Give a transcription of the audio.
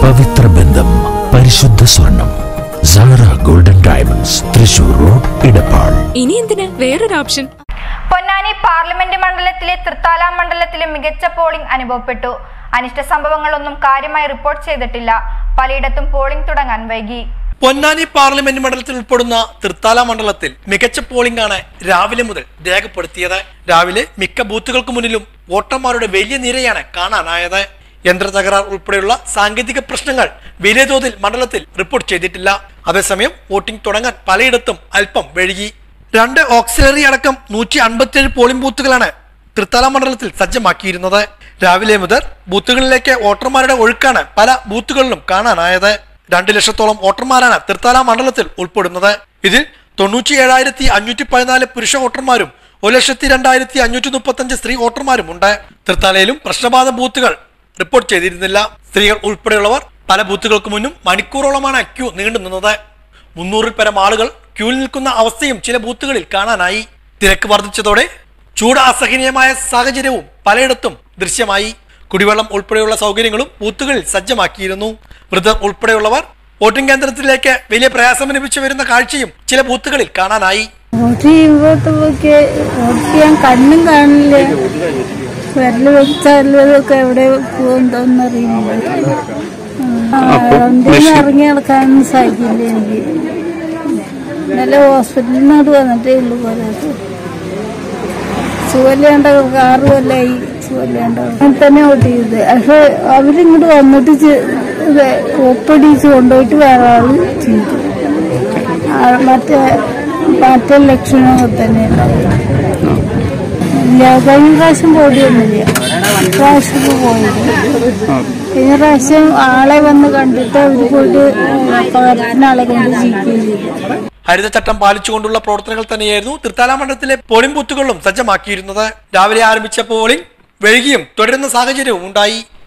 പവിത്ര ബന്ധം പരിശുദ്ധ സ്വർണം Sara golden diamonds Thrissur road Edappal ഇനി എന്തിന് വേറൊരു ഓപ്ഷൻ പൊന്നാനി പാർലമെന്റ് മണ്ഡലത്തിലെ തൃത്താല മണ്ഡലത്തിലും മികച്ച പോളിംഗ് അനുഭവപ്പെട്ടു അനിഷ്ട സംഭവങ്ങളൊന്നും കാര്യമായി റിപ്പോർട്ട് ചെയ്തിട്ടില്ല പലയിടത്തും പോളിംഗ് തുടങ്ങാൻ വൈകി പൊന്നാനി പാർലമെന്റ് മണ്ഡലത്തിൽ ഉൾപ്പെടുന്ന തൃത്താല മണ്ഡലത്തിൽ മികച്ച പോളിംഗ് ആണ് രാവിലെ മുതൽ രേഖപ്പെടുത്തിയത് രാവിലെ മിക്ക ബൂത്തുകൾക്ക് മുന്നിലും വോട്ടർമാരുടെ വലിയ നിരയാണ് കാണാനായത് യന്ത്ര തകരാർ ഉൾപ്പെടെയുള്ള സാങ്കേതിക പ്രശ്നങ്ങൾ വലിയ തോതിൽ മണ്ഡലത്തിൽ റിപ്പോർട്ട് ചെയ്തിട്ടില്ല അതേസമയം വോട്ടിംഗ് തുടങ്ങാൻ പലയിടത്തും അല്പം വഴുകി രണ്ട് ഓക്സിലറി അടക്കം നൂറ്റി അൻപത്തിയേഴ് പോളിംഗ് ബൂത്തുകളാണ് തൃത്താല മണ്ഡലത്തിൽ സജ്ജമാക്കിയിരുന്നത് രാവിലെ മുതൽ ബൂത്തുകളിലേക്ക് വോട്ടർമാരുടെ ഒഴുക്കാണ് പല ബൂത്തുകളിലും കാണാനായത് രണ്ട് ലക്ഷത്തോളം വോട്ടർമാരാണ് തൃത്താല മണ്ഡലത്തിൽ ഉൾപ്പെടുന്നത് ഇതിൽ തൊണ്ണൂറ്റി ഏഴായിരത്തി അഞ്ഞൂറ്റി പതിനാല് പുരുഷ വോട്ടർമാരും ഒരു ലക്ഷത്തി രണ്ടായിരത്തി അഞ്ഞൂറ്റി മുപ്പത്തഞ്ച് സ്ത്രീ വോട്ടർമാരും ഉണ്ട് തൃത്താലയിലും പ്രശ്നബാധ ബൂത്തുകൾ റിപ്പോർട്ട് ചെയ്തിരുന്നില്ല സ്ത്രീകൾ ഉൾപ്പെടെയുള്ളവർ പല ബൂത്തുകൾക്ക് മുന്നും മണിക്കൂറോളമാണ് ക്യൂ നീണ്ടു നിന്നത് മുന്നൂറിൽ പരം ആളുകൾ ക്യൂവിൽ നിൽക്കുന്ന അവസ്ഥയും ചില ബൂത്തുകളിൽ കാണാനായി തിരക്ക് വർദ്ധിച്ചതോടെ ചൂട് അസഹനീയമായ സാഹചര്യവും പലയിടത്തും ദൃശ്യമായി കുടിവെള്ളം ഉൾപ്പെടെയുള്ള സൗകര്യങ്ങളും ബൂത്തുകളിൽ സജ്ജമാക്കിയിരുന്നു വൃദ്ധർ ഉൾപ്പെടെയുള്ളവർ വോട്ടിംഗ് കേന്ദ്രത്തിലേക്ക് വലിയ പ്രയാസം അനുഭവിച്ചു വരുന്ന കാഴ്ചയും ചില ബൂത്തുകളിൽ കാണാനായി വോട്ട് ചെയ്യുമ്പോഴത്തേക്ക് വോട്ട് ചെയ്യാൻ കണ്ണും കാണില്ല വിരല് വെച്ചാലൊക്കെ എവിടെ പോകുന്നോന്ന് അറിയില്ല വണ്ടിയിൽ ഇറങ്ങി നടക്കാനൊന്നും സാധിക്കില്ല എനിക്ക് ഇന്നലെ ഹോസ്പിറ്റലിൽ നിന്നോട് വന്നിട്ടേ ഉള്ളൂ പോലെ സുഖമില്ലാണ്ട ആറ് കൊല്ലായി സുഖമില്ലാണ്ട അങ്ങനെ തന്നെ വോട്ട് ചെയ്തത് പക്ഷെ അവരിങ്ങോട്ട് വന്നിട്ട് ചെ- ഇത് ഒപ്പടിച്ച് കൊണ്ടുപോയിട്ട് വേറെ ആള് ചെയ്തു ആ, മറ്റേ മറ്റേ ലക്ഷണമൊക്കെ തന്നെ ഉണ്ടായിരുന്നു ഇല്ല കഴിഞ്ഞ പ്രാവശ്യം പോടിയൊന്നുമില്ല പ്രാവശ്യം പോയത് കഴിഞ്ഞ പ്രാവശ്യം ആളെ വന്ന് കണ്ടിട്ട് അവർ പോയിട്ട് പകരത്തിന് ആളെ കൊണ്ട് ജീവിക്കുകയും ചെയ്തു ഹരിതചട്ടം പാലിച്ചുകൊണ്ടുള്ള പ്രവർത്തനങ്ങൾ തന്നെയായിരുന്നു തൃത്താല മണ്ഡലത്തിലെ പോളിംഗ് ബൂത്തുകളിലും സജ്ജമാക്കിയിരുന്നത് രാവിലെ ആരംഭിച്ച പോളിംഗ് വൈകിയും തുടരുന്ന സാഹചര്യവും ഉണ്ടായി